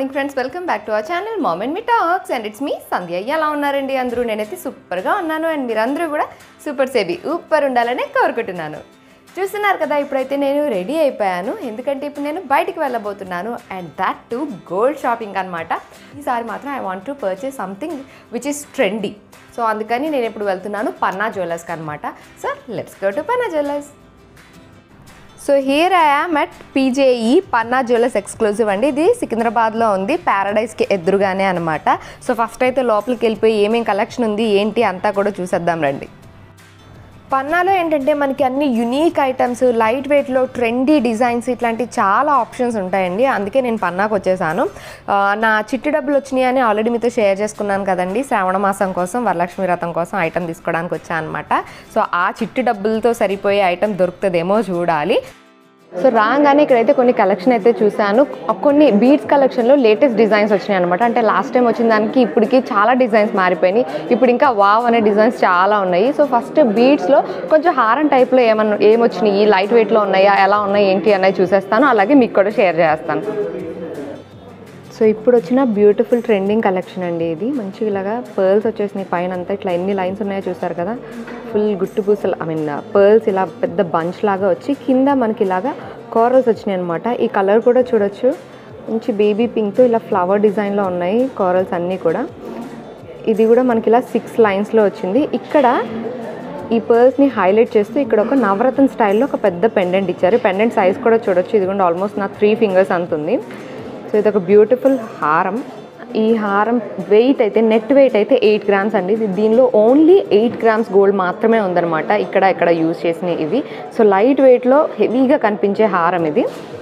morning friends welcome back to our channel mom and me talks and it's me Sandhya ఎలా ఉన్నారండి అందరూ నేనైతే సూపర్గా ఉన్నాను అండ్ మీరందరూ కూడా సూపర్ సేబీ సూపర్ ఉండాలని కోరుకుంటున్నాను చూస్తున్నారు కదా ఇప్పుడైతే నేను రెడీ అయిపోయాను ఎందుకంటే ఇప్పుడు నేను బయటికి వెళ్ళబోతున్నాను and that to gold shopping అనమాట ఈసారి మాత్రం I want to purchase something which is trendy so అందుకని నేను ఇప్పుడు వెళ్తున్నాను పన్నా జ్యువెలర్స్కి అనమాట so let's go to Panna jewellers so here I am at PJE Panna jewellers exclusive అండి ఇది సికింద్రాబాద్లో ఉంది ప్యారడైస్కి ఎదురుగానే అనమాట సో ఫస్ట్ అయితే లోపలికి వెళ్ళిపోయి ఏమేం కలెక్షన్ ఉంది ఏంటి అంతా కూడా చూసేద్దాం రండి పన్నాలో ఏంటంటే మనకి అన్ని యునీక్ ఐటమ్స్ లైట్ వెయిట్లో ట్రెండీ డిజైన్స్ ఇట్లాంటి చాలా ఆప్షన్స్ ఉంటాయండి అందుకే నేను పన్నాకు వచ్చేసాను ఆ, నా చిట్టి డబ్బులు వచ్చినాయి అని ఆల్రెడీ మీతో షేర్ చేసుకున్నాను కదండి శ్రావణ మాసం కోసం వరలక్ష్మి వ్రతం కోసం ఐటమ్ తీసుకోవడానికి వచ్చాను అనమాట సో ఆ చిట్టి డబ్బులతో సరిపోయే ఐటమ్ దొరుకుతుందేమో చూడాలి సో రాగానే ఇక్కడైతే కొన్ని కలెక్షన్ అయితే చూశాను కొన్ని బీడ్స్ కలెక్షన్లో లేటెస్ట్ డిజైన్స్ వచ్చినాయి అనమాట అంటే లాస్ట్ టైం వచ్చిన దానికి ఇప్పటికి చాలా డిజైన్స్ మారిపోయినాయి ఇప్పుడు ఇంకా వావ్ అనే డిజైన్స్ చాలా ఉన్నాయి సో ఫస్ట్ బీడ్స్లో కొంచెం హారం టైప్లో ఏమన్నా ఏమొచ్చినాయి లైట్ వెయిట్లో ఉన్నాయా ఎలా ఉన్నాయి ఏంటి అనేది చూసేస్తాను అలాగే మీకు కూడా షేర్ చేస్తాను సో ఇప్పుడు వచ్చిన బ్యూటిఫుల్ ట్రెండింగ్ కలెక్షన్ అండి ఇది మంచిగా ఇలాగా పర్ల్స్ వచ్చేసినాయి పైన అంతా ఇట్లా ఎన్ని లైన్స్ ఉన్నాయో చూసారు కదా ఫుల్ గుట్టు పూసలు ఐ మీన్ పర్ల్స్ ఇలా పెద్ద బంచ్ లాగా వచ్చి కింద మనకి ఇలాగా కోరల్స్ వచ్చినాయి అనమాట ఈ కలర్ కూడా చూడొచ్చు మంచి బేబీ పింక్తో ఇలా ఫ్లవర్ డిజైన్లో ఉన్నాయి కోరల్స్ అన్నీ కూడా ఇది కూడా మనకి ఇలా సిక్స్ లైన్స్లో వచ్చింది ఇక్కడ ఈ పర్ల్స్ని హైలైట్ చేస్తూ ఇక్కడ ఒక నవరత్న స్టైల్లో ఒక పెద్ద పెండెంట్ ఇచ్చారు పెండెంట్ సైజ్ కూడా చూడొచ్చు ఇది కూడా ఆల్మోస్ట్ నా త్రీ ఫింగర్స్ అంత ఉంది సో ఇది ఒక బ్యూటిఫుల్ హారం ఈ హారం వెయిట్ అయితే నెట్ వెయిట్ అయితే ఎయిట్ గ్రామ్స్ అండి ఇది దీనిలో ఓన్లీ ఎయిట్ గ్రామ్స్ గోల్డ్ మాత్రమే ఉందన్నమాట ఇక్కడ ఇక్కడ యూజ్ చేసిన ఇవి సో లైట్ వెయిట్లో హెవీగా కనిపించే హారం ఇది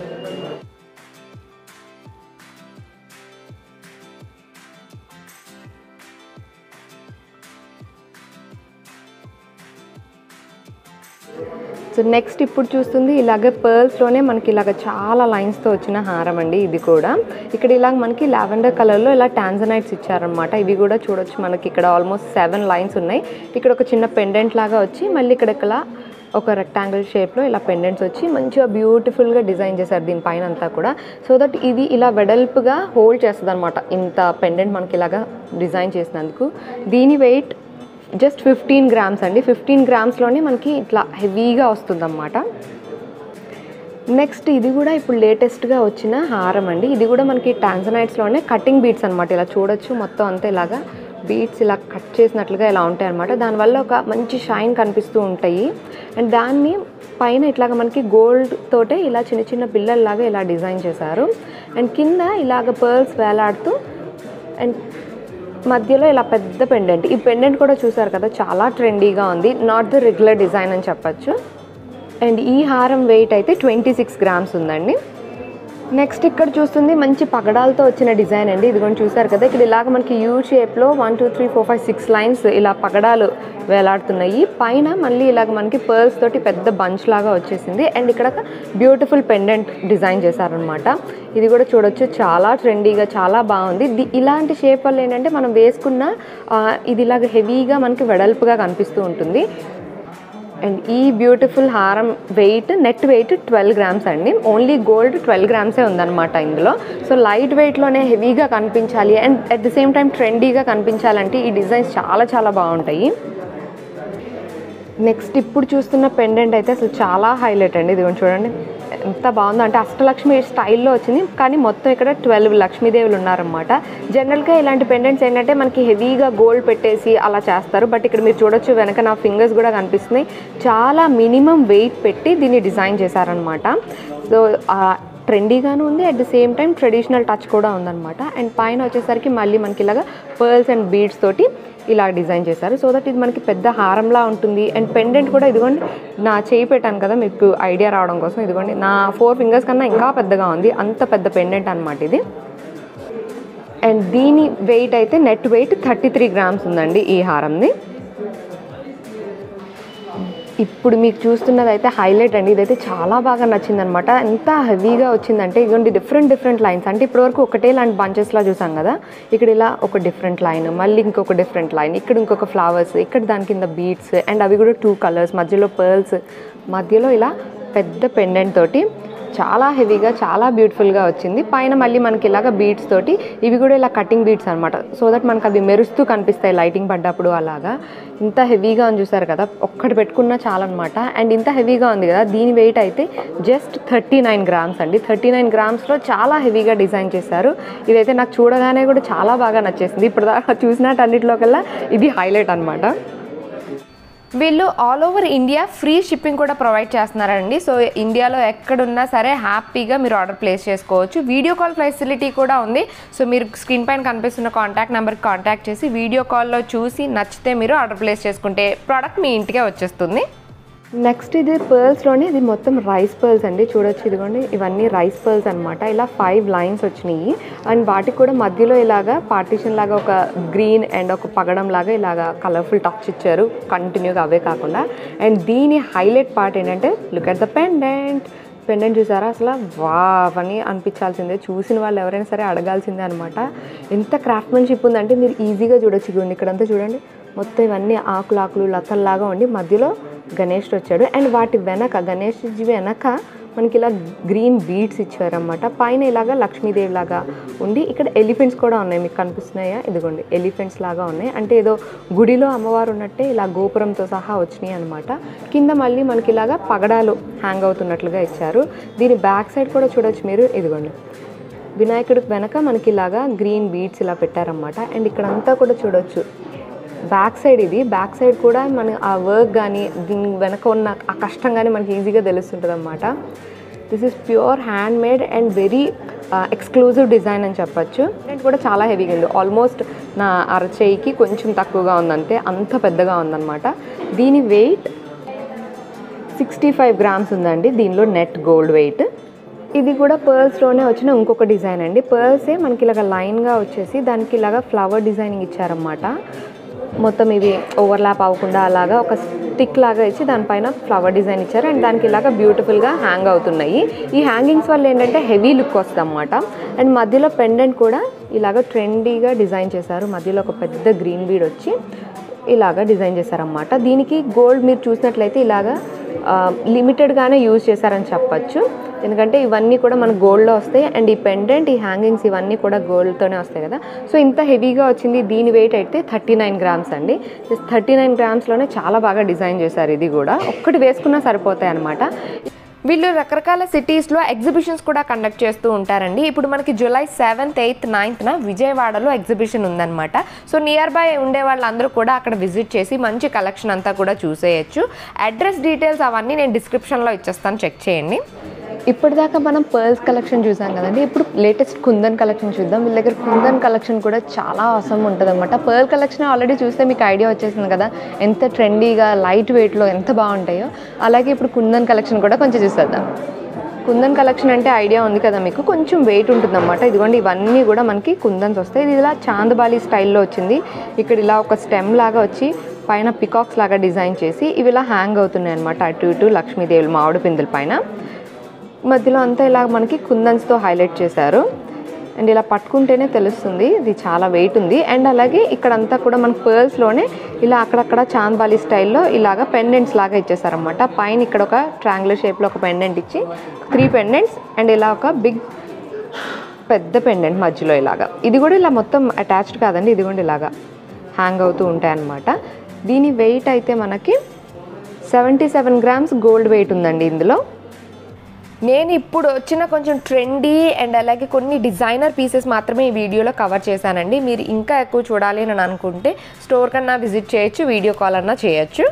సో నెక్స్ట్ ఇప్పుడు చూస్తుంది ఇలాగ పర్ల్స్లోనే మనకి ఇలాగ చాలా లైన్స్తో వచ్చిన హారం అండి ఇది కూడా ఇక్కడ ఇలాగ మనకి లావెండర్ కలర్లో ఇలా టాన్జనైట్స్ ఇచ్చారనమాట ఇవి కూడా చూడొచ్చు మనకి ఇక్కడ ఆల్మోస్ట్ సెవెన్ లైన్స్ ఉన్నాయి ఇక్కడ ఒక చిన్న పెండెంట్ లాగా వచ్చి మళ్ళీ ఇక్కడ ఇక్కడ ఒక రెక్టాంగిల్ షేప్లో ఇలా పెండెంట్స్ వచ్చి మంచిగా బ్యూటిఫుల్గా డిజైన్ చేశారు దీనిపైన అంతా కూడా సో దట్ ఇది ఇలా వెడల్పుగా హోల్డ్ చేస్తుంది అనమాట ఇంత పెండెంట్ మనకి ఇలాగా డిజైన్ చేసినందుకు దీని వెయిట్ జస్ట్ ఫిఫ్టీన్ గ్రామ్స్ అండి ఫిఫ్టీన్ గ్రామ్స్లోనే మనకి ఇట్లా హెవీగా వస్తుందన్నమాట నెక్స్ట్ ఇది కూడా ఇప్పుడు లేటెస్ట్గా వచ్చిన హారం అండి ఇది కూడా మనకి టాన్జనైట్స్లోనే కటింగ్ బీట్స్ అనమాట ఇలా చూడొచ్చు మొత్తం అంతా ఇలాగా బీట్స్ ఇలా కట్ చేసినట్లుగా ఇలా ఉంటాయి అనమాట దానివల్ల ఒక మంచి షైన్ కనిపిస్తూ ఉంటాయి అండ్ దాన్ని పైన ఇట్లాగ మనకి గోల్డ్ తోటే ఇలా చిన్న చిన్న పిల్లల్లాగా ఇలా డిజైన్ చేశారు అండ్ కింద ఇలాగ పర్ల్స్ వేలాడుతూ అండ్ మధ్యలో ఇలా పెద్ద పెండెంట్ ఈ పెండెంట్ కూడా చూసారు కదా చాలా ట్రెండీగా ఉంది నాట్ ద రెగ్యులర్ డిజైన్ అని చెప్పచ్చు అండ్ ఈ హారం వెయిట్ అయితే ట్వంటీ సిక్స్ గ్రామ్స్ ఉందండి నెక్స్ట్ ఇక్కడ చూస్తుంది మంచి పగడాలతో వచ్చిన డిజైన్ అండి ఇదిగోండి చూసారు కదా ఇక్కడ ఇలాగ మనకి యూ షేప్లో one two three four five six lines ఇలా పగడాలు వేలాడుతున్నాయి పైన మళ్ళీ ఇలాగ మనకి పర్ల్స్ తోటి పెద్ద బంచ్ లాగా వచ్చేసింది అండ్ ఇక్కడ ఒక బ్యూటిఫుల్ పెండెంట్ డిజైన్ చేశారనమాట ఇది కూడా చూడొచ్చు చాలా ట్రెండీగా చాలా బాగుంది ది- ఇలాంటి షేప్ వల్ల ఏంటంటే మనం వేసుకున్న ఆ, ఇది ఇలాగ హెవీగా మనకి వెడల్పుగా కనిపిస్తూ ఉంటుంది అండ్ ఈ బ్యూటిఫుల్ హారం weight net weight twelve grams అండి ఓన్లీ గోల్డ్ ట్వెల్వ్ గ్రామ్సే ఉందన్నమాట ఇందులో సో లైట్ వెయిట్లోనే హెవీగా కనిపించాలి and at the same time ట్రెండీగా కనిపించాలంటే ఈ డిజైన్స్ చాలా చాలా బాగుంటాయి నెక్స్ట్ ఇప్పుడు చూస్తున్న పెండెంట్ అయితే అసలు చాలా హైలైట్ అండి ఇదిగోండి చూడండి ఎంత బాగుందో అంటే అష్టలక్ష్మి స్టైల్లో వచ్చింది కానీ మొత్తం ఇక్కడ ట్వెల్వ్ లక్ష్మీదేవులు ఉన్నారనమాట జనరల్గా ఇలాంటి పెండెంట్స్ ఏంటంటే మనకి హెవీగా గోల్డ్ పెట్టేసి అలా చేస్తారు బట్ ఇక్కడ మీరు చూడొచ్చు వెనక నా ఫింగర్స్ కూడా కనిపిస్తున్నాయి చాలా మినిమం వెయిట్ పెట్టి దీన్ని డిజైన్ చేశారనమాట సో ట్రెండీగాను ఉంది at the same time traditional touch కూడా ఉందన్నమాట అండ్ పైన వచ్చేసరికి మళ్ళీ మనకి ఇలాగా పర్ల్స్ అండ్ బీడ్స్ తోటి ఇలా డిజైన్ చేశారు సో దట్ ఇది మనకి పెద్ద హారంలా ఉంటుంది అండ్ పెండెంట్ కూడా ఇదిగోండి నా చేయి పెట్టాను కదా మీకు ఐడియా రావడం కోసం ఇదిగోండి నా ఫోర్ ఫింగర్స్ కన్నా ఇంకా పెద్దగా ఉంది అంత పెద్ద పెండెంట్ అనమాట ఇది అండ్ దీని వెయిట్ అయితే net weight thirty three grams ఉందండి ఈ హారంది ఇప్పుడు మీకు చూస్తున్నది అయితే హైలైట్ అండి ఇదైతే చాలా బాగా నచ్చిందనమాట ఎంత హెవీగా వచ్చిందంటే ఇదిగోండి డిఫరెంట్ డిఫరెంట్ లైన్స్ అంటే ఇప్పటివరకు ఒకటే లాంటి బంచెస్లా చూసాం కదా ఇక్కడ ఇలా ఒక డిఫరెంట్ లైన్ మళ్ళీ ఇంకొక డిఫరెంట్ లైన్ ఇక్కడ ఇంకొక ఫ్లవర్స్ ఇక్కడ దాని కింద బీట్స్ అండ్ అవి కూడా టూ కలర్స్ మధ్యలో పర్ల్స్ మధ్యలో ఇలా పెద్ద పెండెంట్ తోటి చాలా హెవీగా చాలా బ్యూటిఫుల్గా వచ్చింది పైన మళ్ళీ మనకి ఇలాగ బీడ్స్ తోటి ఇవి కూడా ఇలా కటింగ్ బీడ్స్ అనమాట సో దట్ మనకు అవి మెరుస్తూ కనిపిస్తాయి లైటింగ్ పడ్డప్పుడు అలాగా ఇంత హెవీగా ఉంది చూసారు కదా ఒక్కటి పెట్టుకున్నా చాలన్నమాట అండ్ ఇంత హెవీగా ఉంది కదా దీని వెయిట్ అయితే జస్ట్ థర్టీ నైన్ గ్రామ్స్ అండి థర్టీ నైన్ గ్రామ్స్లో చాలా హెవీగా డిజైన్ చేశారు ఇదైతే నాకు చూడగానే కూడా చాలా బాగా నచ్చేసింది ఇప్పుడు దాకా చూసినట్టు కల్లా ఇది హైలైట్ అనమాట వీళ్ళు all over India free shipping కూడా ప్రొవైడ్ చేస్తున్నారండి సో ఇండియాలో ఎక్కడున్నా సరే హ్యాపీగా మీరు ఆర్డర్ ప్లేస్ చేసుకోవచ్చు వీడియో కాల్ ఫెసిలిటీ కూడా ఉంది సో మీరు స్క్రీన్ పైన కనిపిస్తున్న కాంటాక్ట్ నెంబర్కి కాంటాక్ట్ చేసి వీడియో కాల్లో చూసి నచ్చితే మీరు ఆర్డర్ ప్లేస్ చేసుకుంటే ప్రోడక్ట్ మీ ఇంటికే వచ్చేస్తుంది నెక్స్ట్ ఇది పర్ల్స్లోనే ఇది మొత్తం రైస్ పర్ల్స్ అండి చూడొచ్చు ఇదిగోండి ఇవన్నీ రైస్ పర్ల్స్ అనమాట ఇలా ఫైవ్ లైన్స్ వచ్చినాయి అండ్ వాటికి కూడా మధ్యలో ఇలాగా పార్టీషన్ లాగా ఒక గ్రీన్ అండ్ ఒక పగడం లాగా ఇలాగా కలర్ఫుల్ టచ్ ఇచ్చారు కంటిన్యూగా అవే కాకుండా అండ్ దీని హైలైట్ పార్ట్ ఏంటంటే look at the pendant pendant చూసారా అసలు వావ్ అని అనిపించాల్సిందే చూసిన వాళ్ళు ఎవరైనా సరే అడగాల్సిందే అనమాట ఎంత క్రాఫ్ట్మెన్షిప్ ఉందంటే మీరు ఈజీగా చూడొచ్చు ఇదిగోండి ఇక్కడంతా చూడండి మొత్తం ఇవన్నీ ఆకులు ఆకులు లతల్లాగా ఉండి మధ్యలో గణేష్ వచ్చాడు అండ్ వాటి వెనక గణేష్ జీ వెనక మనకి ఇలా గ్రీన్ బీడ్స్ ఇచ్చారన్నమాట పైన ఇలాగా లక్ష్మీదేవి లాగా ఉండి ఇక్కడ ఎలిఫెంట్స్ కూడా ఉన్నాయి మీకు కనిపిస్తున్నాయా ఇదిగోండి ఎలిఫెంట్స్ లాగా ఉన్నాయి అంటే ఏదో గుడిలో అమ్మవారు ఉన్నట్టే ఇలా గోపురంతో సహా వచ్చినాయి అనమాట కింద మళ్ళీ మనకి ఇలాగా పగడాలు హ్యాంగ్ అవుతున్నట్లుగా ఇచ్చారు దీని బ్యాక్ సైడ్ కూడా చూడొచ్చు మీరు ఇదిగోండి వినాయకుడికి వెనక మనకి ఇలాగా గ్రీన్ బీడ్స్ ఇలా పెట్టారన్నమాట అండ్ ఇక్కడంతా కూడా చూడొచ్చు బ్యాక్ సైడ్ ఇది బ్యాక్ సైడ్ కూడా మన ఆ వర్క్ కానీ దీని వెనక ఉన్న ఆ కష్టం కానీ మనకి ఈజీగా తెలుస్తుంటుంది అనమాట this is pure handmade and very exclusive design అని చెప్పొచ్చు అండ్ కూడా చాలా హెవీగా ఉంది ఆల్మోస్ట్ నా అరచేయికి కొంచెం తక్కువగా ఉందంటే అంత పెద్దగా ఉందన్నమాట దీని వెయిట్ సిక్స్టీ ఫైవ్ గ్రామ్స్ ఉందండి దీనిలో నెట్ గోల్డ్ వెయిట్ ఇది కూడా పర్ల్స్లోనే వచ్చిన ఇంకొక డిజైన్ అండి పర్ల్సే మనకి ఇలాగ లైన్గా వచ్చేసి దానికి ఇలాగ ఫ్లవర్ డిజైనింగ్ ఇచ్చారన్నమాట మొత్తం ఇవి ఓవర్లాప్ అవ్వకుండా అలాగా ఒక స్టిక్ లాగా ఇచ్చి దానిపైన ఫ్లవర్ డిజైన్ ఇచ్చారు అండ్ దానికి ఇలాగ బ్యూటిఫుల్గా హ్యాంగ్ అవుతున్నాయి ఈ హ్యాంగింగ్స్ వల్ల ఏంటంటే హెవీ లుక్ వస్తుంది అనమాట అండ్ మధ్యలో పెండెంట్ కూడా ఇలాగ ట్రెండీగా డిజైన్ చేశారు మధ్యలో ఒక పెద్ద గ్రీన్ బీడ్ వచ్చి ఇలాగా డిజైన్ చేశారన్నమాట దీనికి గోల్డ్ మీరు చూసినట్లయితే ఇలాగా లిమిటెడ్గానే యూజ్ చేశారని చెప్పచ్చు ఎందుకంటే ఇవన్నీ కూడా మన గోల్డ్లో వస్తాయి అండ్ ఈ పెండెంట్ ఈ హ్యాంగింగ్స్ ఇవన్నీ కూడా గోల్డ్తోనే వస్తాయి కదా సో ఇంత హెవీగా వచ్చింది దీని వెయిట్ అయితే థర్టీ నైన్ గ్రామ్స్ అండి థర్టీ నైన్ గ్రామ్స్లోనే చాలా బాగా డిజైన్ చేశారు ఇది కూడా ఒక్కటి వేసుకున్నా సరిపోతాయి అనమాట వీళ్ళు రకరకాల సిటీస్లో ఎగ్జిబిషన్స్ కూడా కండక్ట్ చేస్తూ ఉంటారండి ఇప్పుడు మనకి జూలై సెవెంత్ ఎయిత్ నైన్త్న విజయవాడలో ఎగ్జిబిషన్ ఉందన్నమాట సో నియర్ బై ఉండే వాళ్ళందరూ కూడా అక్కడ విజిట్ చేసి మంచి కలెక్షన్ అంతా కూడా చూసేయచ్చు అడ్రస్ డీటెయిల్స్ అవన్నీ నేను డిస్క్రిప్షన్లో ఇచ్చేస్తాను చెక్ చేయండి ఇప్పటిదాకా మనం పర్ల్స్ కలెక్షన్ చూసాం కదండి ఇప్పుడు లేటెస్ట్ కుందన్ కలెక్షన్ చూద్దాం వీళ్ళ దగ్గర కుందన్ కలెక్షన్ కూడా చాలా అవసరం ఉంటుంది అనమాట పర్ల్ కలెక్షన్ ఆల్రెడీ చూస్తే మీకు ఐడియా వచ్చేసింది కదా ఎంత ట్రెండీగా లైట్ వెయిట్లో ఎంత బాగుంటాయో అలాగే ఇప్పుడు కుందన్ కలెక్షన్ కూడా కొంచెం చూసేద్దాం కుందన్ కలెక్షన్ అంటే ఐడియా ఉంది కదా మీకు కొంచెం వెయిట్ ఉంటుంది అనమాట ఇదిగోండి ఇవన్నీ కూడా మనకి కుందన్స్ వస్తాయి ఇది ఇలా చాందబాలి స్టైల్లో వచ్చింది ఇక్కడ ఇలా ఒక స్టెమ్ లాగా వచ్చి పైన పికాక్స్ లాగా డిజైన్ చేసి ఇవి ఇలా హ్యాంగ్ అవుతున్నాయి అనమాట అటు ఇటు లక్ష్మీదేవులు మామిడి పిందుల పైన మధ్యలో అంతా ఇలా మనకి కుందన్స్తో హైలైట్ చేశారు అండ్ ఇలా పట్టుకుంటేనే తెలుస్తుంది ఇది చాలా వెయిట్ ఉంది అండ్ అలాగే ఇక్కడంతా కూడా మన పర్ల్స్లోనే ఇలా అక్కడక్కడ చాంద్బాలి స్టైల్లో ఇలాగ పెండెంట్స్ లాగా ఇచ్చేసారనమాట పైన ఇక్కడ ఒక ట్రాంగులర్ షేప్లో ఒక పెండెంట్ ఇచ్చి త్రీ పెండెంట్స్ అండ్ ఇలా ఒక బిగ్ పెద్ద పెండెంట్ మధ్యలో ఇలాగా ఇది కూడా ఇలా మొత్తం అటాచ్డ్ కాదండి ఇది కూడా ఇలాగా హ్యాంగ్ అవుతూ ఉంటాయి అన్నమాట దీని వెయిట్ అయితే మనకి seventy seven grams gold weight ఉందండి ఇందులో నేను ఇప్పుడు వచ్చిన కొంచెం ట్రెండీ అండ్ అలాగే కొన్ని డిజైనర్ పీసెస్ మాత్రమే ఈ వీడియోలో కవర్ చేశానండి మీరు ఇంకా ఎక్కువ చూడాలి అని అనుకుంటే స్టోర్ కన్నా విజిట్ చేయొచ్చు వీడియో కాల్ అన్నా చేయొచ్చు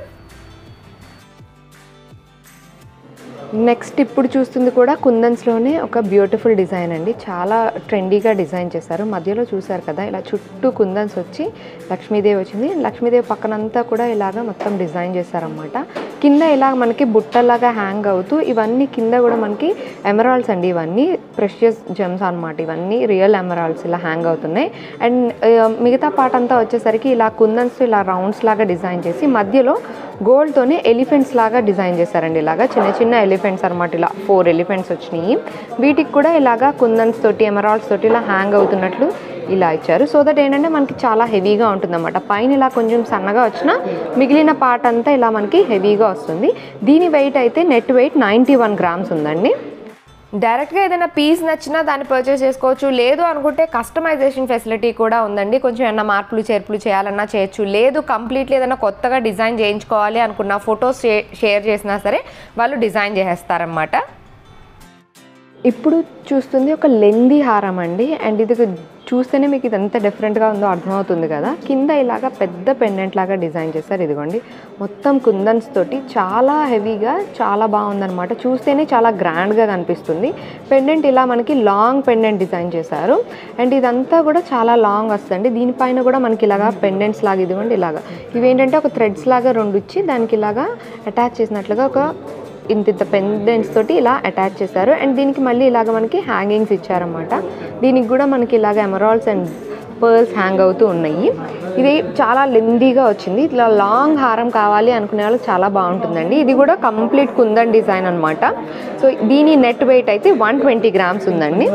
నెక్స్ట్ ఇప్పుడు చూస్తుంది కూడా కుందన్స్లోనే ఒక బ్యూటిఫుల్ డిజైన్ అండి చాలా ట్రెండీగా డిజైన్ చేశారు మధ్యలో చూసారు కదా ఇలా చుట్టూ కుందన్స్ వచ్చి లక్ష్మీదేవి వచ్చింది లక్ష్మీదేవి పక్కనంతా కూడా ఇలాగా మొత్తం డిజైన్ చేశారనమాట కింద ఇలా మనకి బుట్టలాగా హ్యాంగ్ అవుతూ ఇవన్నీ కింద కూడా మనకి ఎమరాల్డ్స్ అండి ఇవన్నీ ప్రెషియస్ జెమ్స్ అనమాట ఇవన్నీ రియల్ ఎమరాల్డ్స్ ఇలా హ్యాంగ్ అవుతున్నాయి అండ్ మిగతా పార్ట్ అంతా వచ్చేసరికి ఇలా కుందన్స్ ఇలా రౌండ్స్ లాగా డిజైన్ చేసి మధ్యలో గోల్డ్తోనే ఎలిఫెంట్స్ లాగా డిజైన్ చేశారండి ఇలాగా చిన్న చిన్న ఎలిఫెంట్స్ అనమాట ఇలా ఫోర్ ఎలిఫెంట్స్ వచ్చినాయి వీటికి కూడా ఇలాగా కుందన్స్ తోటి ఎమరాల్డ్స్ తోటి ఇలా హ్యాంగ్ అవుతున్నట్లు ఇలా ఇచ్చారు సో దట్ ఏంటంటే మనకి చాలా హెవీగా ఉంటుందన్నమాట పైన ఇలా కొంచెం సన్నగా వచ్చినా మిగిలిన పార్ట్ అంతా ఇలా మనకి హెవీగా వస్తుంది దీని వెయిట్ అయితే net weight ninety one grams ఉందండి డైరెక్ట్గా ఏదైనా పీస్ నచ్చినా దాన్ని పర్చేస్ చేసుకోవచ్చు లేదు అనుకుంటే కస్టమైజేషన్ ఫెసిలిటీ కూడా ఉందండి కొంచెం ఏమైనా మార్పులు చేర్పులు చేయాలన్నా చేయొచ్చు లేదు కంప్లీట్లీ ఏదైనా కొత్తగా డిజైన్ చేయించుకోవాలి అనుకున్న ఫొటోస్ షేర్ చేసినా సరే వాళ్ళు డిజైన్ చేసేస్తారనమాట ఇప్పుడు చూస్తుంది ఒక లెంది హారం అండి అండ్ ఇది చూస్తేనే మీకు ఇది ఎంత డిఫరెంట్గా ఉందో అర్థమవుతుంది కదా కింద ఇలాగా పెద్ద పెండెంట్ లాగా డిజైన్ చేస్తారు ఇదిగోండి మొత్తం కుందన్స్ తోటి చాలా హెవీగా చాలా బాగుందన్నమాట చూస్తేనే చాలా గ్రాండ్గా కనిపిస్తుంది పెండెంట్ ఇలా మనకి లాంగ్ పెండెంట్ డిజైన్ చేశారు అండ్ ఇదంతా కూడా చాలా లాంగ్ వస్తుంది దీనిపైన కూడా మనకి ఇలాగా పెండెంట్స్ లాగా ఇదిగోండి ఇలాగా ఇవేంటంటే ఒక థ్రెడ్స్ లాగా రెండు ఇచ్చి దానికి ఇలాగా అటాచ్ చేసినట్లుగా ఒక ఇంత ఇంత పెండెంట్స్ తోటి ఇలా అటాచ్ చేశారు అండ్ దీనికి మళ్ళీ ఇలాగ మనకి హ్యాంగింగ్స్ ఇచ్చారన్నమాట దీనికి కూడా మనకి ఇలాగ ఎమరాల్స్ అండ్ పర్ల్స్ హ్యాంగ్ అవుతూ ఉన్నాయి ఇది చాలా లెందీగా వచ్చింది ఇట్లా లాంగ్ హారం కావాలి అనుకునే వాళ్ళకి చాలా బాగుంటుందండి ఇది కూడా కంప్లీట్ కుందన్ డిజైన్ అనమాట సో దీని నెట్ వెయిట్ అయితే వన్ ట్వంటీ గ్రామ్స్ ఉందండి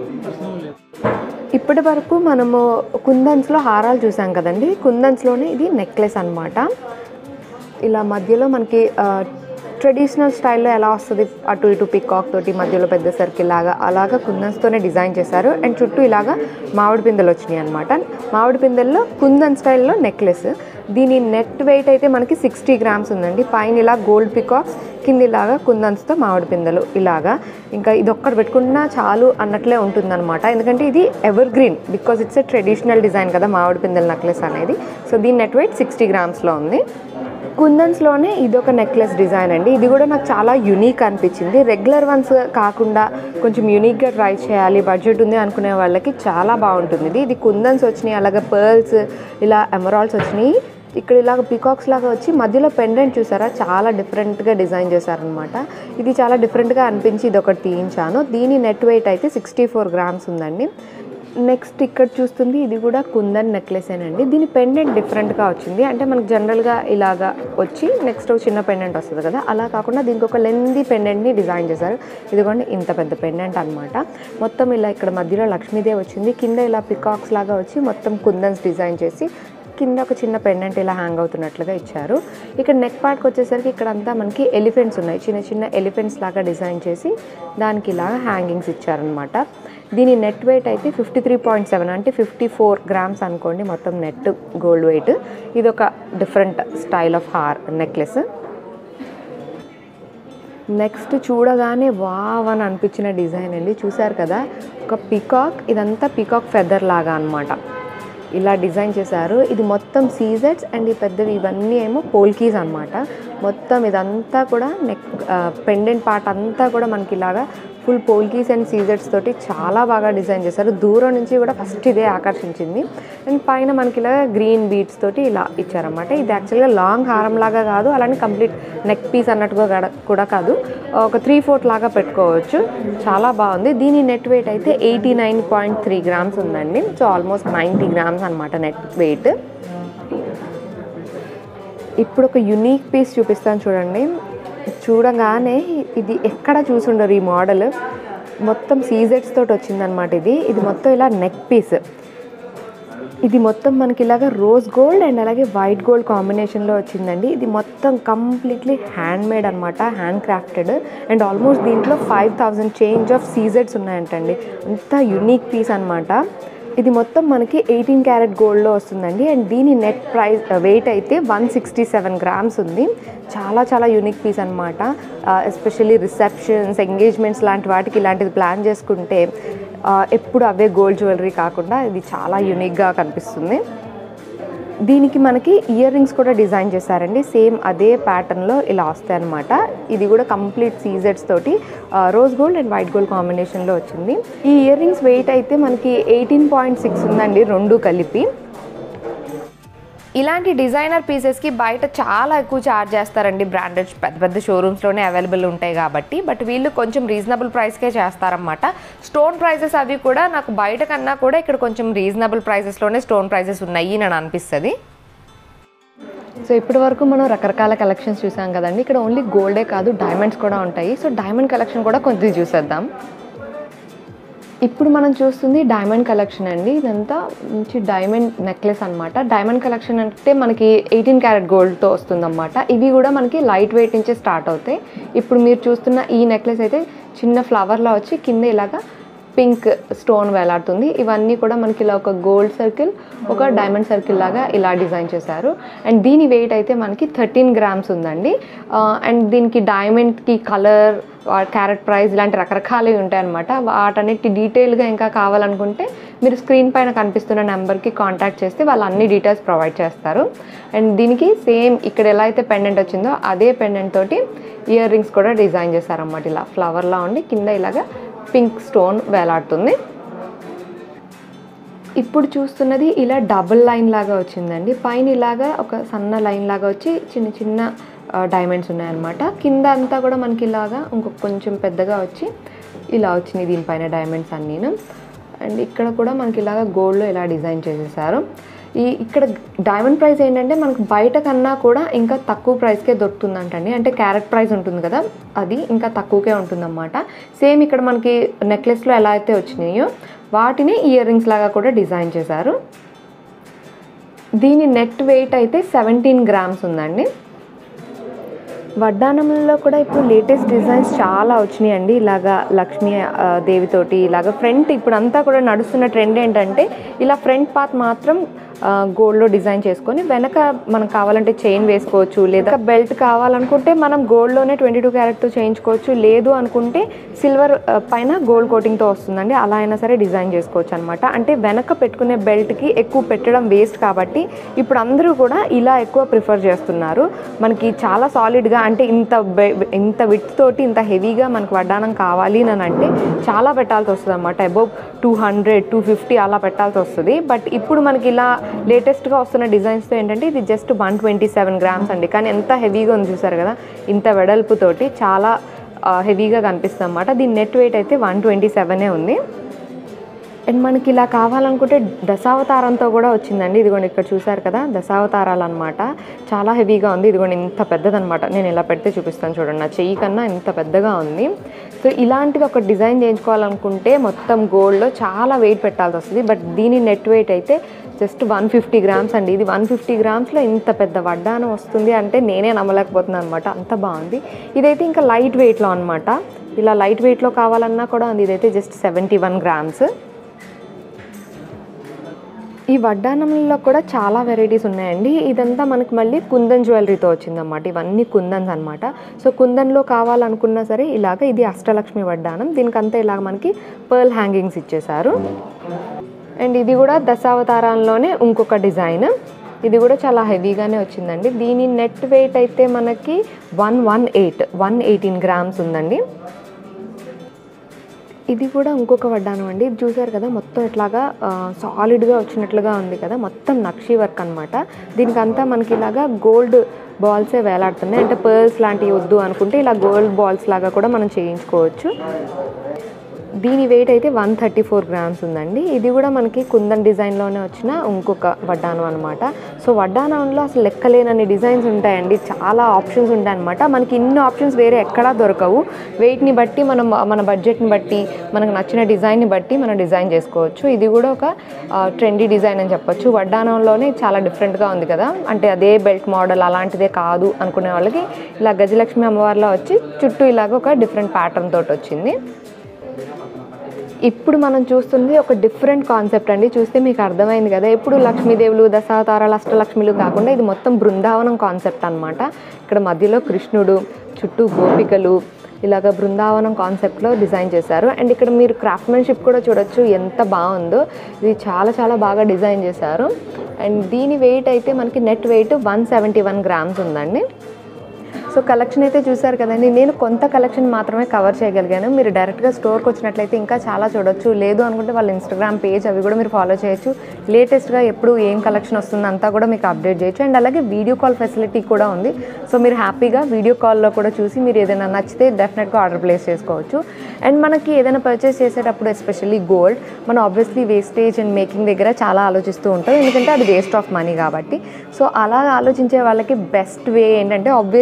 ఇప్పటి వరకు మనము కుందన్స్లో హారాలు చూసాం కదండి కుందన్స్లోనే ఇది నెక్లెస్ అన్నమాట ఇలా మధ్యలో మనకి ట్రెడిషనల్ స్టైల్లో ఎలా వస్తుంది అటు ఇటు పికాక్ తోటి మధ్యలో పెద్ద సర్కిల్ లాగా అలాగా కుందన్స్తోనే డిజైన్ చేశారు అండ్ చుట్టూ ఇలాగా మామిడి పిందెలు వచ్చినాయి అనమాట మామిడి పిందెల్లో కుందన్ స్టైల్లో నెక్లెస్ దీని నెట్ వెయిట్ అయితే మనకి సిక్స్టీ గ్రామ్స్ ఉందండి పైన ఇలా గోల్డ్ పికాక్స్ కింద ఇలాగా కుందన్స్తో మామిడి పిందెలు ఇలాగా ఇంకా ఇది ఒక్కటి పెట్టుకున్నా చాలు అన్నట్లే ఉంటుందన్నమాట ఎందుకంటే ఇది evergreen because it's a traditional design కదా మామిడి పిందెల నెక్లెస్ అనేది సో దీని నెట్ వెయిట్ సిక్స్టీ గ్రామ్స్లో ఉంది కుందన్స్లోనే ఇది ఒక నెక్లెస్ డిజైన్ అండి ఇది కూడా నాకు చాలా యునీక్ అనిపించింది రెగ్యులర్ వన్స్ కాకుండా కొంచెం యూనిక్గా ట్రై చేయాలి బడ్జెట్ ఉంది అనుకునే వాళ్ళకి చాలా బాగుంటుంది ఇది ఇది కుందన్స్ వచ్చినాయి అలాగే పర్ల్స్ ఇలా ఎమరాల్డ్స్ వచ్చినాయి ఇక్కడ ఇలాగ పికాక్స్ లాగా వచ్చి మధ్యలో పెండెంట్ చూసారా చాలా డిఫరెంట్గా డిజైన్ చేశారనమాట ఇది చాలా డిఫరెంట్గా అనిపించి ఇది ఒకటి తీయించాను దీని నెట్ వెయిట్ అయితే సిక్స్టీ ఫోర్ గ్రామ్స్ ఉందండి నెక్స్ట్ ఇక్కడ చూస్తుంది ఇది కూడా కుందన్ నెక్లెసేనండి దీని పెండెంట్ డిఫరెంట్గా వచ్చింది అంటే మనకు జనరల్గా ఇలాగా వచ్చి నెక్స్ట్ ఒక చిన్న పెండెంట్ వస్తుంది కదా అలా కాకుండా దీనికి ఒక లెందీ పెండెంట్ని డిజైన్ చేశారు ఇదిగోండి ఇంత పెద్ద పెండెంట్ అనమాట మొత్తం ఇలా ఇక్కడ మధ్యలో లక్ష్మీదేవి వచ్చింది కింద ఇలా పికాక్స్ లాగా వచ్చి మొత్తం కుందన్స్ డిజైన్ చేసి కింద ఒక చిన్న పెండెంట్ ఇలా హ్యాంగ్ అవుతున్నట్లుగా ఇచ్చారు ఇక్కడ నెక్ పార్ట్కి వచ్చేసరికి ఇక్కడ అంతా మనకి ఎలిఫెంట్స్ ఉన్నాయి చిన్న చిన్న ఎలిఫెంట్స్ లాగా డిజైన్ చేసి దానికి ఇలా హ్యాంగింగ్స్ ఇచ్చారనమాట దీని నెట్ వెయిట్ అయితే ఫిఫ్టీ త్రీ పాయింట్ సెవెన్ అంటే ఫిఫ్టీ ఫోర్ గ్రామ్స్ అనుకోండి మొత్తం నెట్ గోల్డ్ వెయిట్ ఇది ఒక different style of haar necklace next చూడగానే వావ్ అని అనిపించిన డిజైన్ అండి చూసారు కదా ఒక పికాక్ ఇదంతా పికాక్ ఫెదర్ లాగా అనమాట ఇలా డిజైన్ చేశారు ఇది మొత్తం సీజెట్స్ అండ్ ఈ పెద్దవి ఇవన్నీ ఏమో పోల్కీస్ అనమాట మొత్తం ఇదంతా కూడా నెక్ పెండెంట్ పార్ట్ అంతా కూడా మనకి ఇలాగా ఫుల్ పోల్కీస్ అండ్ సీజెట్స్ తోటి చాలా బాగా డిజైన్ చేశారు దూరం నుంచి కూడా ఫస్ట్ ఇదే ఆకర్షించింది అండ్ పైన మనకి ఇలా గ్రీన్ బీట్స్ తోటి ఇలా ఇచ్చారన్నమాట ఇది యాక్చువల్గా లాంగ్ హారం లాగా కాదు అలానే కంప్లీట్ నెక్ పీస్ అన్నట్టుగా గడ- కూడా కాదు ఒక త్రీ ఫోర్త్ లాగా పెట్టుకోవచ్చు చాలా బాగుంది దీని నెట్ వెయిట్ అయితే eighty nine point three grams ఉందండి సో ఆల్మోస్ట్ నైంటీ గ్రామ్స్ అనమాట నెట్ వెయిట్ ఇప్పుడు ఒక యునీక్ పీస్ చూపిస్తాను చూడండి చూడగానే ఇది ఎక్కడ చూసుండరు ఈ మోడల్ మొత్తం సీజెట్స్ తోటి వచ్చిందనమాట ఇది ఇది మొత్తం ఇలా నెక్ పీస్ ఇది మొత్తం మనకి ఇలాగ రోజ్ గోల్డ్ అండ్ అలాగే వైట్ గోల్డ్ కాంబినేషన్లో వచ్చిందండి ఇది మొత్తం కంప్లీట్లీ హ్యాండ్ మేడ్ అనమాట హ్యాండ్ క్రాఫ్టెడ్ అండ్ ఆల్మోస్ట్ దీంట్లో ఫైవ్ థౌజండ్ చేంజ్ ఆఫ్ సీజెట్స్ ఉన్నాయంటండి అంత యునీక్ పీస్ అనమాట ఇది మొత్తం మనకి ఎయిటీన్ క్యారెట్ గోల్డ్లో వస్తుందండి అండ్ దీని నెట్ ప్రైస్ వెయిట్ అయితే వన్ సిక్స్టీ సెవెన్ గ్రామ్స్ ఉంది చాలా చాలా యూనిక్ పీస్ అనమాట ఎస్పెషల్లీ రిసెప్షన్స్ ఎంగేజ్మెంట్స్ లాంటి వాటికి ఇలాంటిది ప్లాన్ చేసుకుంటే ఆ, ఎప్పుడు అవే గోల్డ్ జ్యువెలరీ కాకుండా ఇది చాలా యూనిక్గా కనిపిస్తుంది దీనికి మనకి ఇయర్ రింగ్స్ కూడా డిజైన్ చేశారండి సేమ్ అదే ప్యాటర్న్లో ఇలా వస్తాయి అనమాట ఇది కూడా కంప్లీట్ సీజెట్స్ తోటి rose gold and white gold కాంబినేషన్లో వచ్చింది ఈ ఇయర్ రింగ్స్ వెయిట్ అయితే మనకి ఎయిటీన్ పాయింట్ సిక్స్ ఉందండి రెండు కలిపి ఇలాంటి డిజైనర్ పీసెస్కి బయట చాలా ఎక్కువ ఛార్జ్ చేస్తారండి బ్రాండెడ్ పెద్ద పెద్ద షోరూమ్స్లోనే అవైలబుల్ ఉంటాయి కాబట్టి బట్ వీళ్ళు కొంచెం రీజనబుల్ ప్రైస్కే చేస్తారన్నమాట స్టోన్ ప్రైజెస్ అవి కూడా నాకు బయట కన్నా కూడా ఇక్కడ కొంచెం రీజనబుల్ ప్రైసెస్లోనే స్టోన్ ప్రైజెస్ ఉన్నాయి అని అనిపిస్తుంది సో ఇప్పటి వరకు మనం రకరకాల కలెక్షన్స్ చూసాం కదండి ఇక్కడ ఓన్లీ గోల్డే కాదు డైమండ్స్ కూడా ఉంటాయి సో డైమండ్ కలెక్షన్ కూడా కొంచెం చూసేద్దాం ఇప్పుడు మనం చూస్తుంది డైమండ్ కలెక్షన్ అండి ఇదంతా మంచి డైమండ్ నెక్లెస్ అనమాట డైమండ్ కలెక్షన్ అంటే మనకి ఎయిటీన్ క్యారెట్ గోల్డ్తో వస్తుందన్నమాట ఇవి కూడా మనకి లైట్ వెయిట్ నుంచే స్టార్ట్ అవుతాయి ఇప్పుడు మీరు చూస్తున్న ఈ నెక్లెస్ అయితే చిన్న ఫ్లవర్లా వచ్చి కింద ఇలాగా పింక్ స్టోన్ వేలాడుతుంది ఇవన్నీ కూడా మనకి ఇలా ఒక గోల్డ్ సర్కిల్ ఒక డైమండ్ సర్కిల్ లాగా ఇలా డిజైన్ చేశారు అండ్ దీని వెయిట్ అయితే మనకి థర్టీన్ గ్రామ్స్ ఉందండి అండ్ దీనికి డైమండ్కి కలర్ క్యారెట్ ప్రైస్ ఇలాంటి రకరకాలవి ఉంటాయన్నమాట వాటన్నిటి డీటెయిల్గా ఇంకా కావాలనుకుంటే మీరు స్క్రీన్ పైన కనిపిస్తున్న నెంబర్కి కాంటాక్ట్ చేస్తే వాళ్ళు అన్ని డీటెయిల్స్ ప్రొవైడ్ చేస్తారు అండ్ దీనికి సేమ్ ఇక్కడ ఎలా అయితే పెండెంట్ వచ్చిందో అదే పెండెంట్ తోటి ఇయర్ రింగ్స్ కూడా డిజైన్ చేశారన్నమాట ఇలా ఫ్లవర్లా ఉండి కింద ఇలాగా పింక్ స్టోన్ వేలాడుతుంది ఇప్పుడు చూస్తున్నది ఇలా డబుల్ లైన్ లాగా వచ్చిందండి పైన ఇలాగా ఒక సన్న లైన్ లాగా వచ్చి చిన్న చిన్న డైమండ్స్ ఉన్నాయన్నమాట కింద అంతా కూడా మనకి ఇలాగా ఇంకొక కొంచెం పెద్దగా వచ్చి ఇలా వచ్చినాయి దీనిపైన డైమండ్స్ అన్నీను అండ్ ఇక్కడ కూడా మనకి ఇలాగా గోల్డ్లో ఇలా డిజైన్ చేసేసారు ఈ ఇక్కడ డైమండ్ ప్రైస్ ఏంటంటే మనకు బయట కన్నా కూడా ఇంకా తక్కువ ప్రైస్కే దొరుకుతుందంటండి అంటే క్యారెట్ ప్రైస్ ఉంటుంది కదా అది ఇంకా తక్కువకే ఉంటుందన్నమాట సేమ్ ఇక్కడ మనకి నెక్లెస్లో ఎలా అయితే వచ్చినాయో వాటిని ఇయర్ రింగ్స్ లాగా కూడా డిజైన్ చేశారు దీని నెట్ వెయిట్ అయితే సెవెంటీన్ గ్రామ్స్ ఉందండి వడ్డానంలో కూడా ఇప్పుడు లేటెస్ట్ డిజైన్స్ చాలా వచ్చినాయండి ఇలాగా లక్ష్మీ ఆ, దేవితోటి ఇలాగ ఫ్రంట్ ఇప్పుడు అంతా కూడా నడుస్తున్న ట్రెండ్ ఏంటంటే ఇలా ఫ్రంట్ పార్ట్ మాత్రం గోల్డ్లో డిజైన్ చేసుకొని వెనక మనకు కావాలంటే చైన్ వేసుకోవచ్చు లేదా బెల్ట్ కావాలనుకుంటే మనం గోల్డ్లోనే ట్వంటీ టూ క్యారెట్తో చేయించుకోవచ్చు లేదు అనుకుంటే సిల్వర్ పైన గోల్డ్ కోటింగ్తో వస్తుందండి అలా అయినా సరే డిజైన్ చేసుకోవచ్చు అనమాట అంటే వెనక పెట్టుకునే బెల్ట్కి ఎక్కువ పెట్టడం వేస్ట్ కాబట్టి ఇప్పుడు అందరూ కూడా ఇలా ఎక్కువ ప్రిఫర్ చేస్తున్నారు మనకి చాలా సాలిడ్గా అంటే ఇంత బె- ఇంత విత్ తోటి ఇంత హెవీగా మనకు వడ్డానం కావాలి అని అంటే చాలా పెట్టాల్సి వస్తుంది అనమాట above two hundred two fifty అలా పెట్టాల్సి వస్తుంది బట్ ఇప్పుడు మనకి ఇలా లేటెస్ట్గా వస్తున్న డిజైన్స్తో ఏంటంటే ఇది just one twenty seven grams అండి కానీ ఎంత హెవీగా ఉంది చూసారు కదా ఇంత వెడల్పుతోటి చాలా హెవీగా కనిపిస్తుంది అనమాట దీని నెట్ వెయిట్ అయితే వన్ ట్వంటీ సెవెనే ఉంది అండ్ మనకి ఇలా కావాలనుకుంటే దశావతారంతో కూడా వచ్చిందండి ఇదిగోండి ఇక్కడ చూసారు కదా దశావతారాలు అనమాట చాలా హెవీగా ఉంది ఇదిగోండి ఇంత పెద్దదనమాట నేను ఇలా పెడితే చూపిస్తాను చూడండి నా చెయ్యి కన్నా ఇంత పెద్దగా ఉంది సో ఇలాంటిది ఒక డిజైన్ చేయించుకోవాలనుకుంటే మొత్తం గోల్డ్లో చాలా వెయిట్ పెట్టాల్సి వస్తుంది బట్ దీని నెట్ వెయిట్ అయితే జస్ట్ వన్ ఫిఫ్టీ గ్రామ్స్ అండి ఇది వన్ ఫిఫ్టీ గ్రామ్స్లో ఇంత పెద్ద వడ్డానం వస్తుంది అంటే నేనే నమ్మలేకపోతున్నాను అనమాట అంత బాగుంది ఇదైతే ఇంకా లైట్ వెయిట్లో అనమాట ఇలా లైట్ వెయిట్లో కావాలన్నా కూడా ఉంది ఇదైతే జస్ట్ సెవెంటీ వన్ గ్రామ్స్ ఈ వడ్డానంలో కూడా చాలా వెరైటీస్ ఉన్నాయండి ఇదంతా మనకి మళ్ళీ కుందన్ జ్యువెలరీతో వచ్చిందన్నమాట ఇవన్నీ కుందన్స్ అనమాట సో కుందన్లో కావాలనుకున్నా సరే ఇలాగ ఇది అష్టలక్ష్మి వడ్డానం దీనికంతా ఇలాగ మనకి పర్ల్ హ్యాంగింగ్స్ ఇచ్చేసారు అండ్ ఇది కూడా దశావతారంలోనే ఇంకొక డిజైన్ ఇది కూడా చాలా హెవీగానే వచ్చిందండి దీని నెట్ వెయిట్ అయితే మనకి one one eight one eighteen grams ఉందండి ఇది కూడా ఇంకొక వడ్డానం అండి ఇది చూసారు కదా మొత్తం ఇట్లాగా సాలిడ్గా వచ్చినట్లుగా ఉంది కదా మొత్తం నక్షి వర్క్ అనమాట దీనికంతా మనకి ఇలాగా గోల్డ్ బాల్సే వేలాడుతున్నాయి అంటే పర్ల్స్ లాంటివి వద్దు అనుకుంటే ఇలా గోల్డ్ బాల్స్ లాగా కూడా మనం చేయించుకోవచ్చు దీని వెయిట్ అయితే వన్ థర్టీ ఫోర్ గ్రామ్స్ ఉందండి ఇది కూడా మనకి కుందన్ డిజైన్లోనే వచ్చిన ఇంకొక వడ్డానం అనమాట సో వడ్డానంలో అసలు లెక్కలేనన్ని డిజైన్స్ ఉంటాయండి చాలా ఆప్షన్స్ ఉంటాయన్నమాట మనకి ఇన్ని ఆప్షన్స్ వేరే ఎక్కడా దొరకవు వెయిట్ని బట్టి మనం మన బడ్జెట్ని బట్టి మనకు నచ్చిన డిజైన్ని బట్టి మనం డిజైన్ చేసుకోవచ్చు ఇది కూడా ఒక ట్రెండీ డిజైన్ అని చెప్పొచ్చు వడ్డానంలోనే చాలా డిఫరెంట్గా ఉంది కదా అంటే అదే బెల్ట్ మోడల్ అలాంటిదే కాదు అనుకునే వాళ్ళకి ఇలా గజలక్ష్మి అమ్మవారిలో వచ్చి చుట్టూ ఇలాగ ఒక డిఫరెంట్ ప్యాటర్న్ తోటి వచ్చింది ఇప్పుడు మనం చూస్తుంది ఒక డిఫరెంట్ కాన్సెప్ట్ అండి చూస్తే మీకు అర్థమైంది కదా ఎప్పుడు లక్ష్మీదేవులు దశావతారాలు అష్టలక్ష్మిలు కాకుండా ఇది మొత్తం బృందావనం కాన్సెప్ట్ అన్నమాట ఇక్కడ మధ్యలో కృష్ణుడు చుట్టూ గోపికలు ఇలాగ బృందావనం కాన్సెప్ట్లో డిజైన్ చేశారు అండ్ ఇక్కడ మీరు క్రాఫ్ట్మెన్షిప్ కూడా చూడొచ్చు ఎంత బాగుందో ఇది చాలా చాలా బాగా డిజైన్ చేశారు అండ్ దీని వెయిట్ అయితే మనకి net weight one seventy one grams ఉందండి సో కలెక్షన్ అయితే చూసారు కదండి నేను కొంత కలెక్షన్ మాత్రమే కవర్ చేయగలిగాను మీరు డైరెక్ట్గా స్టోర్కి వచ్చినట్లయితే ఇంకా చాలా చూడొచ్చు లేదు అనుకుంటే వాళ్ళ ఇన్స్టాగ్రామ్ పేజ్ అవి కూడా మీరు ఫాలో చేయొచ్చు లేటెస్ట్గా ఎప్పుడు ఏం కలెక్షన్ వస్తుందో అంతా కూడా మీకు అప్డేట్ చేయొచ్చు అండ్ అలాగే వీడియో కాల్ ఫెసిలిటీ కూడా ఉంది సో మీరు హ్యాపీగా వీడియో కాల్లో కూడా చూసి మీరు ఏదైనా నచ్చితే డెఫినెట్గా ఆర్డర్ ప్లేస్ చేసుకోవచ్చు అండ్ మనకి ఏదైనా పర్చేస్ చేసేటప్పుడు ఎస్పెషల్లీ గోల్డ్ మనం ఆబ్వియస్లీ వేస్టేజ్ అండ్ మేకింగ్ దగ్గర చాలా ఆలోచిస్తూ ఉంటాం ఎందుకంటే అది వేస్ట్ ఆఫ్ మనీ కాబట్టి సో అలా ఆలోచించే వాళ్ళకి బెస్ట్ వే ఏంటంటే ఆబ్వియస్లీ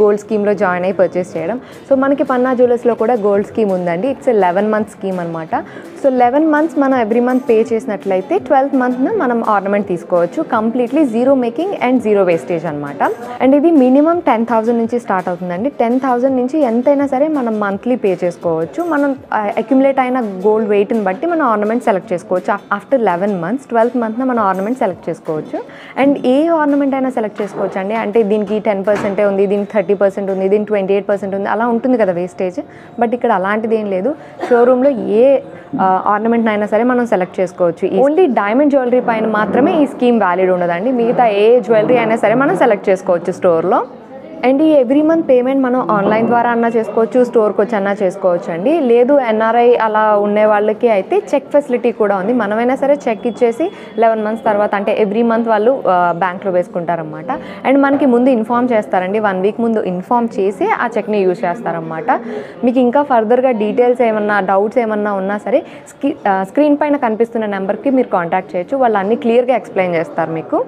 గోల్డ్ స్కీమ్లో జాయిన్ అయ్యి పర్చేస్ చేయడం సో మనకి పన్నా జ్యువెలర్స్లో కూడా గోల్డ్ స్కీమ్ ఉందండి ఇట్స్ లెవెన్ మంత్ స్కీమ్ అనమాట సో లెవెన్ మంత్స్ మనం ఎవ్రీ మంత్ పే చేసినట్లయితే ట్వెల్త్ మంత్న మనం ఆర్నమెంట్ తీసుకోవచ్చు completely zero making and zero wastage అనమాట అండ్ ఇది మినిమం టెన్ థౌసండ్ నుంచి స్టార్ట్ అవుతుందండి టెన్ థౌసండ్ నుంచి ఎంతైనా సరే మనం మంత్లీ పే చేసుకోవచ్చు మనం అక్యుములేట్ అయిన గోల్డ్ వెయిట్ని బట్టి మనం ఆర్నమెంట్ సెలెక్ట్ చేసుకోవచ్చు ఆఫ్టర్ లెవెన్ మంత్స్ ట్వెల్త్ మంత్న మనం ఆర్నమెంట్ సెలెక్ట్ చేసుకోవచ్చు అండ్ ఏ ఆర్నమెంట్ అయినా సెలెక్ట్ చేసుకోవచ్చు అండి అంటే దీనికి టెన్ పర్సెంటే ఉంది దీనికి థర్టీ పర్సెంట్ ఉంది దీనికి ట్వంటీ ఎయిట్ పర్సెంట్ ఉంది అలా ఉంటుంది కదా వేస్టేజ్ బట్ ఇక్కడ అలాంటిది ఏం లేదు షోరూంలో ఏ ఆర్నమెంట్ అయినా సరే మనం సెలెక్ట్ చేసుకోవచ్చు ఓన్లీ డైమండ్ జ్యువెలరీ పైన మాత్రమే ఈ స్కీమ్ వ్యాలిడ్ ఉండదండి మిగతా ఏ జ్యువెలరీ అయినా సరే మనం సెలెక్ట్ చేసుకోవచ్చు స్టోర్లో అండ్ ఈ ఎవ్రీ మంత్ పేమెంట్ మనం ఆన్లైన్ ద్వారా అన్నా చేసుకోవచ్చు స్టోర్కి వచ్చి అన్నా చేసుకోవచ్చు అండి లేదు ఎన్ఆర్ఐ అలా ఉండే వాళ్ళకి అయితే చెక్ ఫెసిలిటీ కూడా ఉంది మనమైనా సరే చెక్ ఇచ్చేసి లెవెన్ మంత్స్ తర్వాత అంటే ఎవ్రీ మంత్ వాళ్ళు బ్యాంక్లో వేసుకుంటారనమాట అండ్ మనకి ముందు ఇన్ఫామ్ చేస్తారండి వన్ వీక్ ముందు ఇన్ఫామ్ చేసి ఆ చెక్ని యూజ్ చేస్తారనమాట మీకు ఇంకా ఫర్దర్గా డీటెయిల్స్ ఏమన్నా డౌట్స్ ఏమన్నా ఉన్నా సరే స్క్రీ స్క్రీన్ పైన కనిపిస్తున్న నెంబర్కి మీరు కాంటాక్ట్ చేయొచ్చు వాళ్ళు అన్ని క్లియర్గా ఎక్స్ప్లెయిన్ చేస్తారు మీకు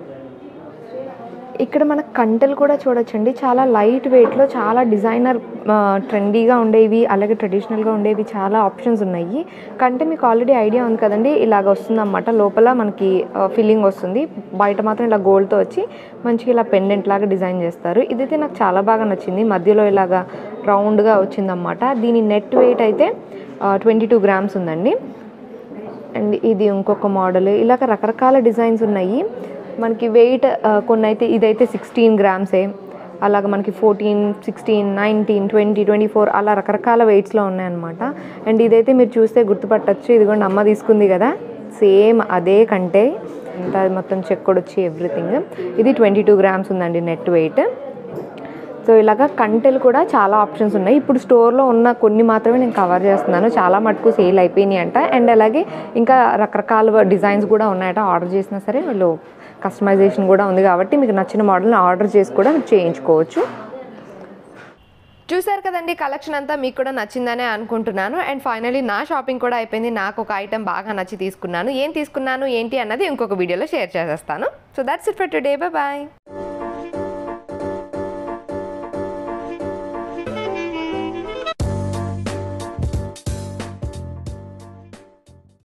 ఇక్కడ మన కంటెలు కూడా చూడొచ్చండి చాలా లైట్ వెయిట్లో చాలా డిజైనర్ ట్రెండీగా ఉండేవి అలాగే ట్రెడిషనల్గా ఉండేవి చాలా ఆప్షన్స్ ఉన్నాయి కంటే మీకు ఆల్రెడీ ఐడియా ఉంది కదండి ఇలాగ వస్తుంది అన్నమాట లోపల మనకి ఫిల్లింగ్ వస్తుంది బయట మాత్రం ఇలా గోల్డ్తో వచ్చి మంచిగా ఇలా పెండెంట్ లాగా డిజైన్ చేస్తారు ఇదైతే నాకు చాలా బాగా నచ్చింది మధ్యలో ఇలాగా రౌండ్గా వచ్చిందన్నమాట దీని నెట్ వెయిట్ అయితే ట్వంటీ టూ గ్రామ్స్ ఉందండి అండ్ ఇది ఇంకొక మోడల్ ఇలాగ రకరకాల డిజైన్స్ ఉన్నాయి మనకి వెయిట్ కొన్ని అయితే ఇదైతే సిక్స్టీన్ గ్రామ్సే అలాగ మనకి fourteen sixteen nineteen twenty twenty four అలా రకరకాల వెయిట్స్లో ఉన్నాయన్నమాట అండ్ ఇదైతే మీరు చూస్తే గుర్తుపట్టచ్చు ఇదిగోండి అమ్మ తీసుకుంది కదా సేమ్ అదే కంటే ఇంత మొత్తం చెక్కడు వచ్చి ఎవ్రీథింగ్ ఇది ట్వంటీ టూ గ్రామ్స్ ఉందండి నెట్ వెయిట్ సో ఇలాగా కంటెలు కూడా చాలా ఆప్షన్స్ ఉన్నాయి ఇప్పుడు స్టోర్లో ఉన్న కొన్ని మాత్రమే నేను కవర్ చేస్తున్నాను చాలా మటుకు సేల్ అయిపోయినాయి అంట అండ్ అలాగే ఇంకా రకరకాల డిజైన్స్ కూడా ఉన్నాయట ఆర్డర్ చేసినా సరే వాళ్ళు కస్టమైజేషన్ కూడా ఉంది కాబట్టి మీకు నచ్చిన మోడల్ని ఆర్డర్ చేసి కూడా మీరు చేయించుకోవచ్చు చూసారు కదండి కలెక్షన్ అంతా మీకు కూడా నచ్చిందనే అనుకుంటున్నాను అండ్ ఫైనలీ నా షాపింగ్ కూడా అయిపోయింది నాకు ఒక ఐటెం బాగా నచ్చి తీసుకున్నాను ఏం తీసుకున్నాను ఏంటి అన్నది ఇంకొక వీడియోలో షేర్ చేసేస్తాను so that's it for today bye